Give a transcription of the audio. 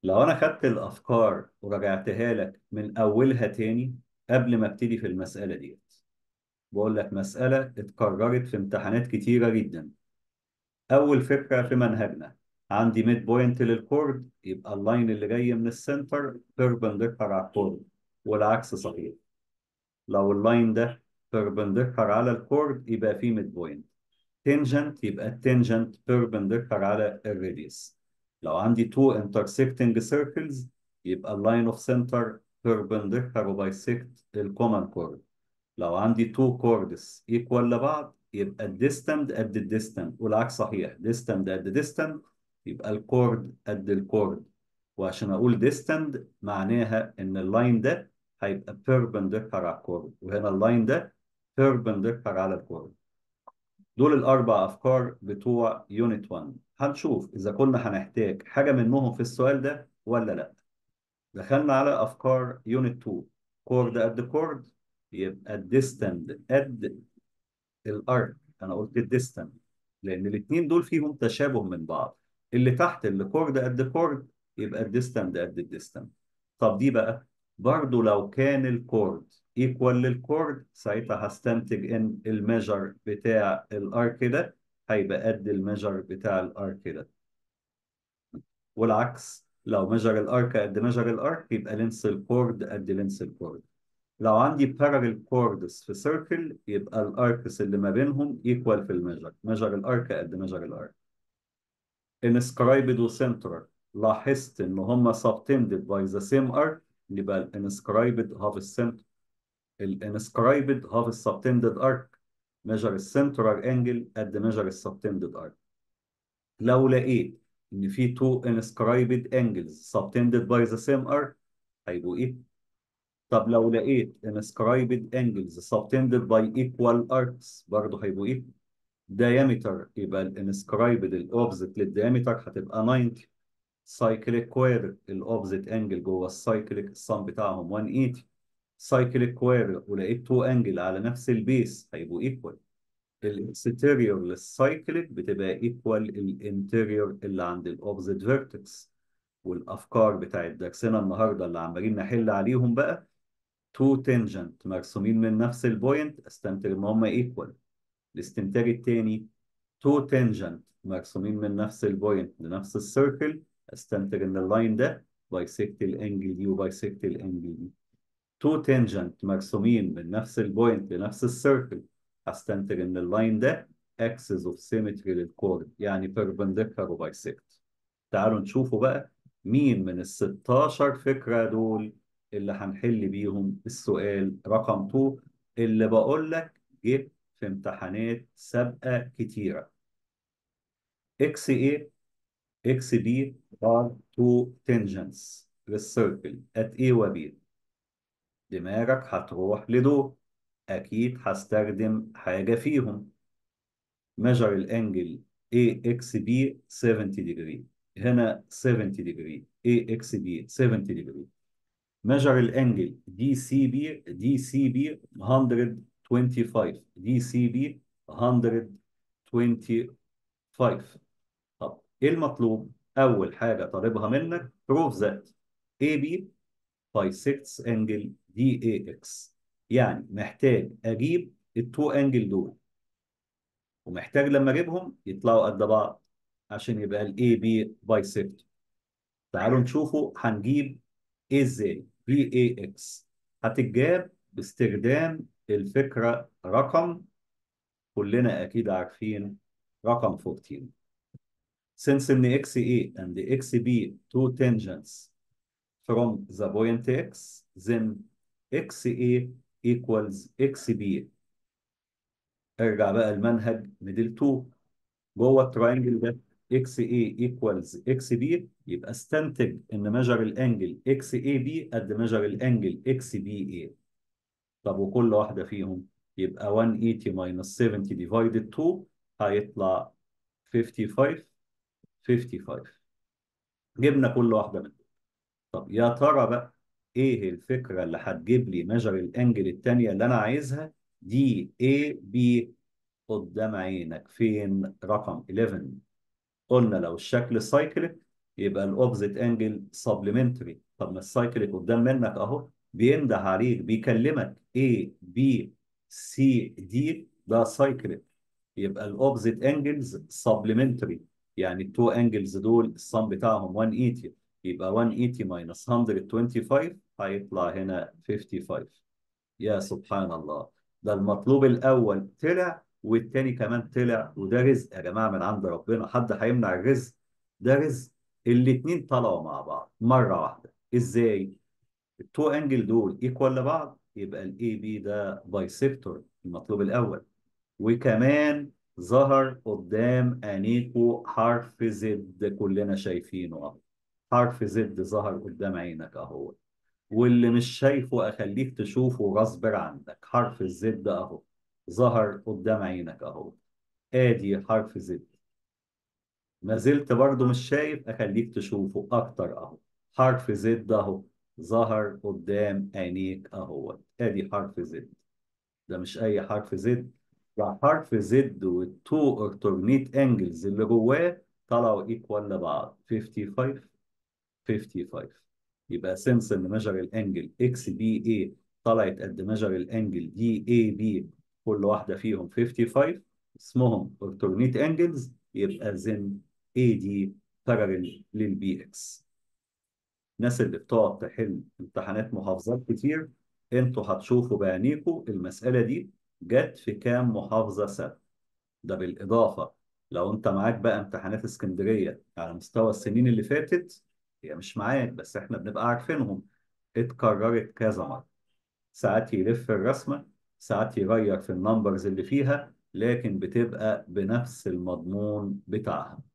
لو انا خدت الافكار ورجعتها لك من اولها تاني قبل ما ابتدي في المساله ديت بقول لك مساله اتكررت في امتحانات كتيره جدا اول فكره في منهجنا عندي ميد بوينت للكورد يبقى اللاين اللي جاي من السنتر بيربنديكولار على الكورد والعكس صحيح لو اللاين ده بيربنديكولار على الكورد يبقى فيه ميد بوينت تنجنت يبقى التنجنت بيربنديكولار على الراديوس لو عندي تو intersecting circles يبقى اللاين اوف سنتر perpendicular وبايسكت الكومن كورد لو عندي تو كوردس ايكوال لبعض يبقى الديستنت قد الديستنت والعكس صحيح ديستنت قد ديستنت يبقى الكورد قد الكورد وعشان اقول ديستنت معناها ان اللاين ده هيبقى perpendicular على الكورد وهنا اللاين ده perpendicular على الكورد دول الأربع أفكار بتوع يونت 1 هنشوف إذا كنا هنحتاج حاجة منهم في السؤال ده ولا لأ دخلنا على أفكار يونت 2 كورد قد كورد يبقى الديستنت قد الأرك أنا قلت الديستنت لأن الاتنين دول فيهم تشابه من بعض اللي تحت اللي كورد قد كورد يبقى الديستنت قد الديستنت طب دي بقى برضو لو كان الكورد ايكوال للكورد ساعتها هستنتج ان الميجر بتاع الارك ده هيبقى قد الميجر بتاع الارك ده والعكس لو ميجر الارك قد ميجر الارك يبقى لينس الكورد قد لينس الكورد لو عندي بارالل كوردس في سيركل يبقى الاركس اللي ما بينهم ايكوال في الميجر ميجر الارك قد ميجر الارك انسكرايبد وسنترال لاحظت ان هم subtended by the same arc يبقى الانسكرايبد هاف السنتر الانسكرايبد هاف السبتندد ارك ميجر السنترال انجل قد ميجر السبتندد ارك لو لقيت ان في تو انسكرايبد انجلز سبتندد باي ذا سيم ارك هيبقوا ايه؟ طب لو لقيت انسكرايبد انجلز سبتندد باي ايكوال اركس برضه هيبقوا ايه؟ diameter يبقى الانسكرايبد الاوبزيت للديامتر هتبقى 90 سايكليك كوير الاوبزيت انجل جوه السايكليك الصم بتاعهم 180 سايكليك كوير ولقيت تو انجل على نفس البيس هيبقوا ايكوال الاكستيريور للسايكليك بتبقى ايكوال الانتيريور اللي عند الاوبزيت فيرتكس والافكار بتاعت درسنا النهارده اللي عمالين نحل عليهم بقى تو تنجنت مرسومين من نفس البوينت استنتج ان هم ايكوال الاستنتاج الثاني تو تنجنت مرسومين من نفس البوينت لنفس السيركل استنتج ان اللاين ده بايسكت الانجل دي وبايسكت الانجل دي تو تنجنت مرسومين من نفس البوينت لنفس السيركل هستنتج ان اللاين ده اكسس اوف سيمتري للكورد يعني بيربنديكولار وبايسكت تعالوا نشوفوا بقى مين من ال 16 فكره دول اللي هنحل بيهم السؤال رقم 2 اللي بقول لك جه في امتحانات سابقه كتيره اكس ايه اكس بي are two tangents للسيركل at A و B دماغك هتروح لدول أكيد هستخدم حاجة فيهم measure الأنجل AXB 70 degree هنا 70 degree AXB 70 degree measure الأنجل DCB DCB 125 DCB 125 طب ايه المطلوب؟ أول حاجة طالبها منك prove that AB bisects angle DAX يعني محتاج أجيب التو أنجل دول ومحتاج لما أجيبهم يطلعوا قد بعض عشان يبقى ال AB bisect تعالوا نشوفوا هنجيب إيه إزاي BAX هتتجاب باستخدام الفكرة رقم كلنا أكيد عارفين رقم 14 since in XA and the XB two tangents from the point X, then XA equals XB. ارجع بقى المنهج ميدل 2 جوه التراينجل ده XA equals XB يبقى استنتج ان ميجر الانجل XAB قد ميجر الانجل XBA. طب وكل واحده فيهم يبقى 180 minus 70 divided 2 هيطلع 55 55 جبنا كل واحدة منهم طب يا ترى بقى ايه الفكرة اللي هتجيب لي ميجر الانجل التانية اللي انا عايزها دي اي بي قدام عينك فين رقم 11 قلنا لو الشكل سايكليك يبقى الاوبزيت انجل سبلمنتري طب ما السايكليك قدام منك اهو بينده عليك بيكلمك A B C D ده سايكليك يبقى الاوبزيت انجلز سبلمنتري يعني التو انجلز دول الصم بتاعهم 180 يبقى 180 ماينس 125 هيطلع هنا 55 يا سبحان الله ده المطلوب الاول طلع والتاني كمان طلع وده رزق يا جماعه من عند ربنا حد هيمنع الرزق ده رزق الاتنين طلعوا مع بعض مره واحده ازاي التو انجل دول ايكوال لبعض يبقى الاي بي ده بايسيكتور المطلوب الاول وكمان ظهر قدام عينيكوا حرف زد كلنا شايفينه اهو حرف زد ظهر قدام عينك اهو واللي مش شايفه اخليك تشوفه غصب عنك حرف الزد اهو ظهر قدام عينك اهو ادي حرف زد ما زلت برضه مش شايف اخليك تشوفه اكتر اهو حرف زد اهو ظهر قدام عينيك اهو ادي حرف زد ده مش اي حرف زد ده حرف زد والتو اورتورنيت انجلز اللي جواه طلعوا ايكوال لبعض 55 55 يبقى سنس ان ميجر الانجل اكس بي اي طلعت قد ميجر الانجل دي اي بي كل واحده فيهم 55 اسمهم اورتورنيت انجلز يبقى زن اي دي باراليل للبي اكس الناس اللي بتقعد تحل امتحانات محافظات كتير انتوا هتشوفوا بعينيكم المساله دي جت في كام محافظه سنه ده بالاضافه لو انت معاك بقى امتحانات اسكندريه على مستوى السنين اللي فاتت هي مش معاك بس احنا بنبقى عارفينهم اتكررت كذا مره ساعات يلف الرسمه ساعات يغير في النمبرز اللي فيها لكن بتبقى بنفس المضمون بتاعها